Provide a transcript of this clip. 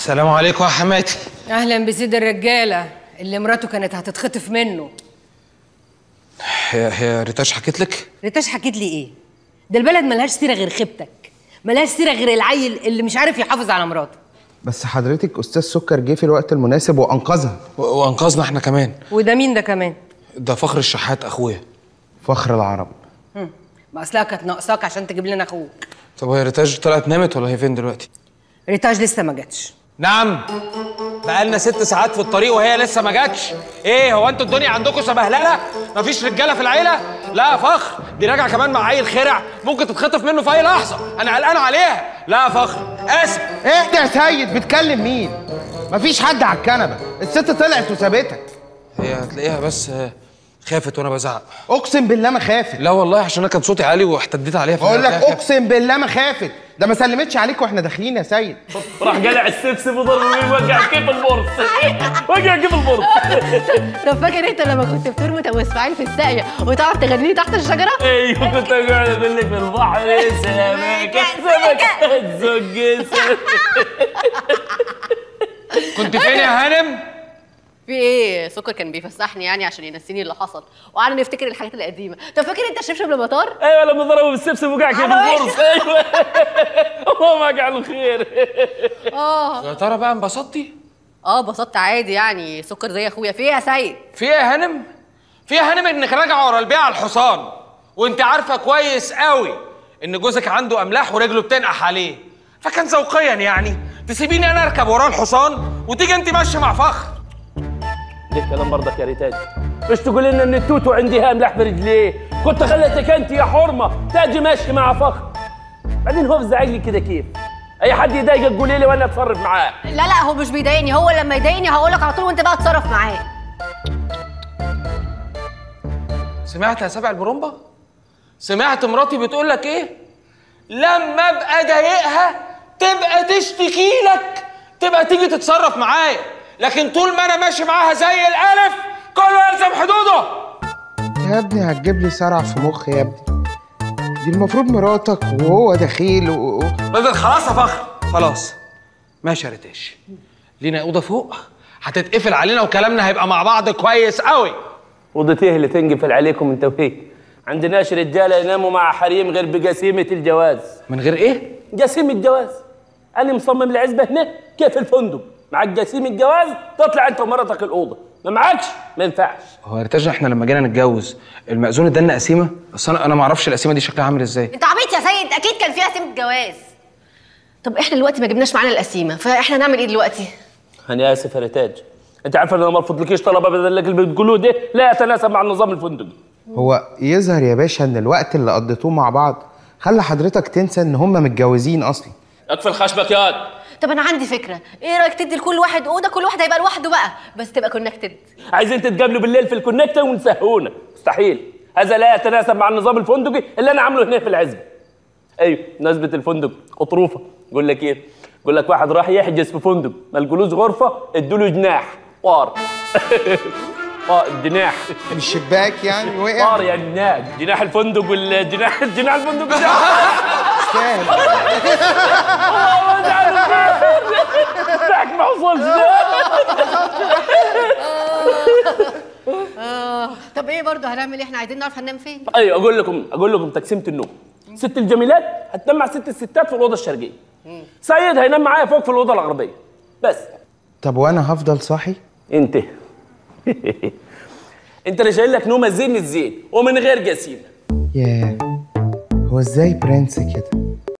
السلام عليكم يا حماتي اهلا بسيد الرجاله اللي مراته كانت هتتخطف منه هي هي ريتاش حكيت لك ريتاش حكيت لي ايه ده البلد ملهاش سيره غير خيبتك ملهاش سيره غير العيل اللي مش عارف يحافظ على مراته بس حضرتك استاذ سكر جه في الوقت المناسب وانقذها و- وانقذنا احنا كمان وده مين ده كمان ده فخر الشحات اخويا فخر العرب هم. ما اصلها كانت ناقصاك عشان تجيب لنا اخوك طب وهي ريتاش طلعت نامت ولا هي فين دلوقتي ريتاج لسه ما جاتش نعم بقالنا ست ساعات في الطريق وهي لسه ما جاتش ايه هو انتوا الدنيا عندكم سبهلله مفيش رجاله في العيله لا يا فخر دي راجعه كمان مع عيل خرع ممكن تتخطف منه في اي لحظه انا قلقان عليها لا يا فخر اسف اهدى يا سيد بتكلم مين مفيش حد على الكنبه الست طلعت وسابتك هي هتلاقيها بس آه، خافت وانا بزعق اقسم بالله ما خافت لا والله عشان انا كان صوتي عالي واحتديت عليها بقول لك فهتلاقيها خافت. اقسم بالله ما خافت ده ما سلمتش عليك واحنا داخلين يا سيد راح قلع السبسب وضرب مين وقع كيف البورص وقع كيف البورص طب فاكر انت لما كنت بترمي ابو اسماعيل في الساقيه وتقعد تغني تحت الشجره؟ ايوه كنت قاعد اقول لك في البحر سمكه سمكه تزق كنت فين يا هانم في ايه؟ سكر كان بيفسحني يعني عشان ينسيني اللي حصل وقعدنا نفتكر الحاجات القديمه طب فاكر انت الشبشب لما طار؟ ايوه لما ضربه بالسبسب وقع كيف على البورص ايوه اللهم اجعله خير اه يا ترى بقى انبسطتي اه بسطت عادي يعني سكر زي اخويا في ايه يا سيد؟ في ايه يا هانم في يا هانم انك راجعه ورا البيع على الحصان وانت عارفه كويس قوي ان جوزك عنده املاح ورجله بتنقح عليه فكان ذوقيا يعني تسيبيني انا اركب وراه الحصان وتيجي انت ماشيه مع فخر ليه كلام برضك يا ريتاج مش تقول لنا ان التوتو عندي هاملح في رجليه كنت خليتك انت يا حرمه تاجي ماشي مع فخر بعدين هو بزعق لي كده كيف اي حد يضايقك قولي لي وانا اتصرف معاه لا لا هو مش بيضايقني هو لما يضايقني هقول لك على طول وانت بقى اتصرف معاه سمعت يا سبع البرومبا سمعت مراتي بتقول لك ايه لما ابقى ضايقها تبقى تشتكي لك تبقى تيجي تتصرف معايا لكن طول ما انا ماشي معاها زي الالف كله يلزم حدوده يا ابني هتجيب لي صرع في مخي يا ابني دي المفروض مراتك وهو دخيل و... بدل خلاص يا فخر خلاص ماشي يا ريتاش لينا اوضه فوق هتتقفل علينا وكلامنا هيبقى مع بعض كويس قوي وضتيه اللي تنقفل عليكم انت وهي عندناش رجاله يناموا مع حريم غير بقسيمه الجواز من غير ايه قسيم الجواز انا مصمم العزبه هنا كيف الفندق معك قسيم الجواز تطلع انت ومرتك الاوضه ما معكش ما ينفعش هو يا ريتاج احنا لما جينا نتجوز المأذون ادالنا قسيمه بس انا انا ما اعرفش القسيمه دي شكلها عامل ازاي انت عبيط يا سيد اكيد كان فيها قسيمه جواز طب احنا دلوقتي ما جبناش معانا القسيمه فاحنا نعمل ايه دلوقتي؟ انا اسف يا ريتاج انت عارف ان انا ما ارفضلكيش طلبه بدل اللي بتقولوه ده لا يتناسب مع النظام الفندقي هو يظهر يا باشا ان الوقت اللي قضيتوه مع بعض خلى حضرتك تنسى ان هم متجوزين اصلا اقفل خشبك ياض طب انا عندي فكره ايه رايك تدي لكل واحد اوضه كل واحد هيبقى لوحده بقى بس تبقى كونكتد عايزين تتقابلوا بالليل في الكونكتر ونسهونا مستحيل هذا لا يتناسب مع النظام الفندقي اللي انا عامله هنا في العزبه ايوه نسبه الفندق اطروفه يقول لك ايه يقول لك واحد راح يحجز في فندق ما لقولوش غرفه ادوا له جناح طار اه الجناح مش شباك يعني وقع طار يعني جناح جناح الفندق والجناح جناح الفندق ده فاهم ضحك ما حصلش طب ايه برضه هنعمل ايه احنا عايزين نعرف هننام فين ايوه اقول لكم اقول لكم تقسيمه النوم ست الجميلات هتنام مع ست الستات في الاوضه الشرقيه سيد هينام معايا فوق في الاوضه الغربيه بس طب وانا هفضل صاحي انت انت اللي شايل لك نومه زين الزين ومن غير جسيمه ياه هو ازاي برنس كده